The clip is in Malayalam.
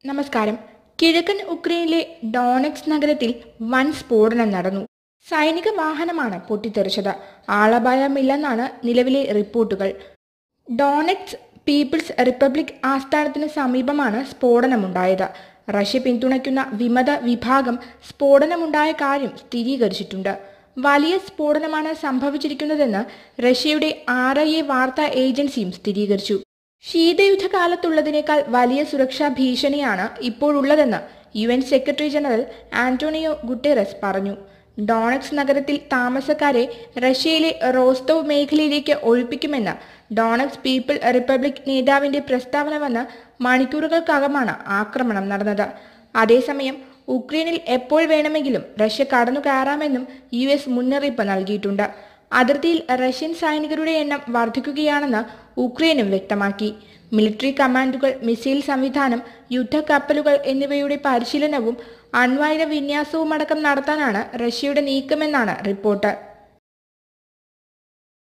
നമസ്കാരം കിഴക്കൻ ഉക്രൈനിലെ ഡോണക്സ് നഗരത്തിൽ വൻ സ്ഫോടനം നടന്നു സൈനിക വാഹനമാണ് പൊട്ടിത്തെറിച്ചത് ആളപായമില്ലെന്നാണ് നിലവിലെ റിപ്പോർട്ടുകൾ ഡോണക്സ് പീപ്പിൾസ് റിപ്പബ്ലിക് ആസ്ഥാനത്തിന് സമീപമാണ് സ്ഫോടനമുണ്ടായത് റഷ്യ പിന്തുണയ്ക്കുന്ന വിമത വിഭാഗം സ്ഫോടനമുണ്ടായ കാര്യം സ്ഥിരീകരിച്ചിട്ടുണ്ട് വലിയ സ്ഫോടനമാണ് സംഭവിച്ചിരിക്കുന്നതെന്ന് റഷ്യയുടെ ആർ ഐ എ വാർത്താ ഏജൻസിയും സ്ഥിരീകരിച്ചു ശീതയുദ്ധകാലത്തുള്ളതിനേക്കാൾ വലിയ സുരക്ഷാ ഭീഷണിയാണ് ഇപ്പോഴുള്ളതെന്ന് U N secretary general Antonio Guterres പറഞ്ഞു ഡോണക്സ് നഗരത്തിൽ താമസക്കാരെ റഷ്യയിലെ റോസ്തോവ് മേഖലയിലേക്ക് ഒഴിപ്പിക്കുമെന്ന് ഡോണക്സ് പീപ്പിൾ റിപ്പബ്ലിക് നേതാവിന്റെ പ്രസ്താവന വന്ന് മണിക്കൂറുകൾക്കകമാണ് ആക്രമണം നടന്നത് അതേസമയം ഉക്രൈനിൽ എപ്പോൾ വേണമെങ്കിലും റഷ്യ കടന്നു കയറാമെന്നും യു എസ് മുന്നറിയിപ്പ് നൽകിയിട്ടുണ്ട് അതിർത്തിയിൽ റഷ്യൻ സൈനികരുടെ എണ്ണം വർദ്ധിക്കുകയാണെന്ന് ഉക്രൈനും വ്യക്തമാക്കി മിലിറ്ററി കമാൻഡുകൾ മിസൈൽ സംവിധാനം യുദ്ധക്കപ്പലുകൾ എന്നിവയുടെ പരിശീലനവും അണ്വായുധ വിന്യാസവുമടക്കം നടത്താനാണ് റഷ്യയുടെ നീക്കമെന്നാണ് റിപ്പോർട്ട്